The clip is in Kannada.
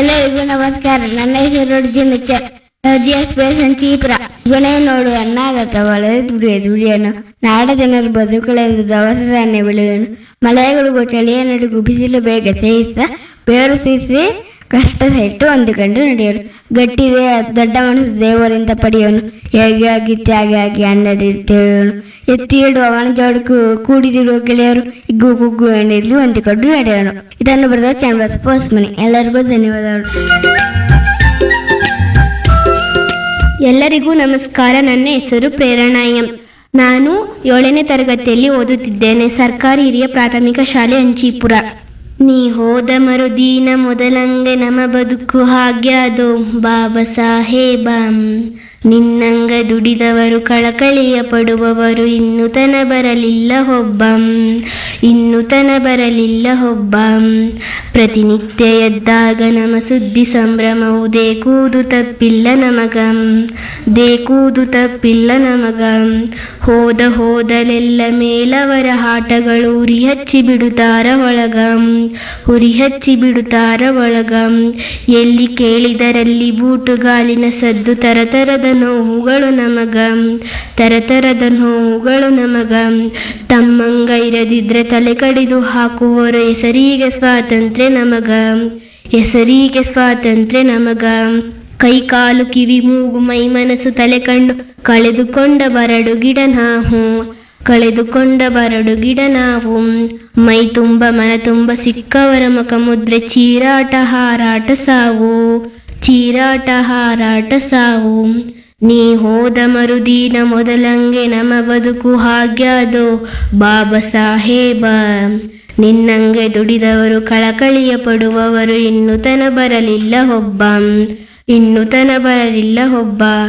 ಎಲ್ಲರಿಗೂ ನಮಸ್ಕಾರ ನನ್ನ ಹೆಸರು ಅರ್ಜುನ್ ಮಿಚ್ಚರ್ ಜಿ ಎಸ್ ಪಿ ಸಂಚೀಪುರ ಗುಣೆ ನೋಡು ಅನ್ನಾಗತ ಒಳ್ಳೆ ದುಡಿಯ ದುಡಿಯನು ನಾಡ ಜನರು ಬದುಕಲೆಂದು ದವಸ ಧಾನ್ಯ ಬೆಳೆಯುವನು ಮಳೆಗಳಿಗೂ ಚಳಿಯ ನಡುಗು ಬಿಸಿಲು ಬೇಗ ಸೇರಿಸ ಬೇರು ಸೀಸಿ ಕಷ್ಟ ಸಹಿಟ್ಟು ಹೊಂದಿಕೊಂಡು ನಡೆಯರು ಗಟ್ಟಿದೆ ದೊಡ್ಡ ಮನಸ್ಸು ದೇವರಿಂದ ಪಡೆಯೋನು ಹೇಗೆ ಆಗಿ ತ್ಯಾಗಿ ಆಗಿ ಅನ್ನಡಿರ್ತೇವನು ಎತ್ತಿ ಇಡುವ ಅವನ ಜೋಡಕ್ಕೂ ಕೂಡಿದಿಡುವ ಗೆಳೆಯರು ಇಗ್ಗು ಕುಗ್ಗು ಎಣ್ಣೆಯಲ್ಲಿ ಹೊಂದಿಕೊಂಡು ನಡೆಯೋನು ಇದನ್ನು ಬರೆದ ಚಾಂಬರ್ಸ್ ಪೋಸ್ಟ್ ಮನಿ ಎಲ್ಲರಿಗೂ ಧನ್ಯವಾದಗಳು ಎಲ್ಲರಿಗೂ ನಮಸ್ಕಾರ ನನ್ನ ಹೆಸರು ಪ್ರೇರಣಾ ಎಂ ನಾನು ಏಳನೇ ತರಗತಿಯಲ್ಲಿ ಓದುತ್ತಿದ್ದೇನೆ ಸರ್ಕಾರಿ ಹಿರಿಯ ಪ್ರಾಥಮಿಕ ಶಾಲೆ ಅಂಚೀಪುರ ನೀ ಹೋದ ಮರುದಿನ ಮೊದಲಂಗೆ ನಮ ಬದುಕು ಹಾಗೆ ಅದು ಬಾಬಾ ಸಾಹೇಬ ನಿನ್ನಂಗ ದುಡಿದವರು ಕಳಕಳಿಯ ಪಡುವವರು ಇನ್ನು ತನ ಬರಲಿಲ್ಲ ಒಬ್ಬ ಇನ್ನು ತನ ಬರಲಿಲ್ಲ ಒಬ್ಬ ಪ್ರತಿನಿತ್ಯ ಎದ್ದಾಗ ನಮ ಸುದ್ದಿ ಸಂಭ್ರಮವು ದೇಕೂದು ತಪ್ಪಿಲ್ಲ ನಮಗ ದೇಕೂದು ತಪ್ಪಿಲ್ಲ ನಮಗ ಹೋದ ಹೋದಲೆಲ್ಲ ಮೇಲವರ ಆಟಗಳು ಉರಿ ಹಚ್ಚಿ ಬಿಡುತ್ತಾರ ಒಳಗ ಉರಿ ಹಚ್ಚಿ ಬಿಡುತ್ತಾರ ಒಳಗ ಎಲ್ಲಿ ಕೇಳಿದರಲ್ಲಿ ಬೂಟುಗಾಲಿನ ಸದ್ದು ತರತರದ ನೋವುಗಳು ನಮಗ ತರತರದ ನೋವುಗಳು ನಮಗ ತಮ್ಮಂಗ ಇರದಿದ್ರೆ ತಲೆ ಕಡಿದು ಹಾಕುವವರು ಹೆಸರಿಗೆ ಸ್ವಾತಂತ್ರ್ಯ ನಮಗ ಹೆಸರಿಗೆ ಸ್ವಾತಂತ್ರ್ಯ ನಮಗ ಕೈ ಕಾಲು ಕಿವಿ ಮೂಗು ಮೈ ಮನಸ್ಸು ತಲೆ ಕಣ್ಣು ಕಳೆದುಕೊಂಡ ಬರಡು ಗಿಡ ನಾವು ಕಳೆದುಕೊಂಡ ಬರಡು ಗಿಡ ನಾವು ಮೈ ತುಂಬ ಮನ ತುಂಬ ಸಿಕ್ಕವರ ಮುಖ ಮುದ್ರೆ ಚೀರಾಟ ಹಾರಾಟ ಸಾವು ಚೀರಾಟ ಹಾರಾಟ ಸಾವು ನೀ ಹೋದ ಮರುದಿನ ಮೊದಲಂಗೆ ನಮ ಬದುಕು ಹಾಗ್ಯಾದೋ ಬಾಬಾ ಸಾಹೇಬ ನಿನ್ನಂಗೆ ದುಡಿದವರು ಕಳಕಳಿಯ ಪಡುವವರು ಇನ್ನು ತನ ಬರಲಿಲ್ಲ ಒಬ್ಬ ಇನ್ನು ತನ ಬರಲಿಲ್ಲ ಒಬ್ಬ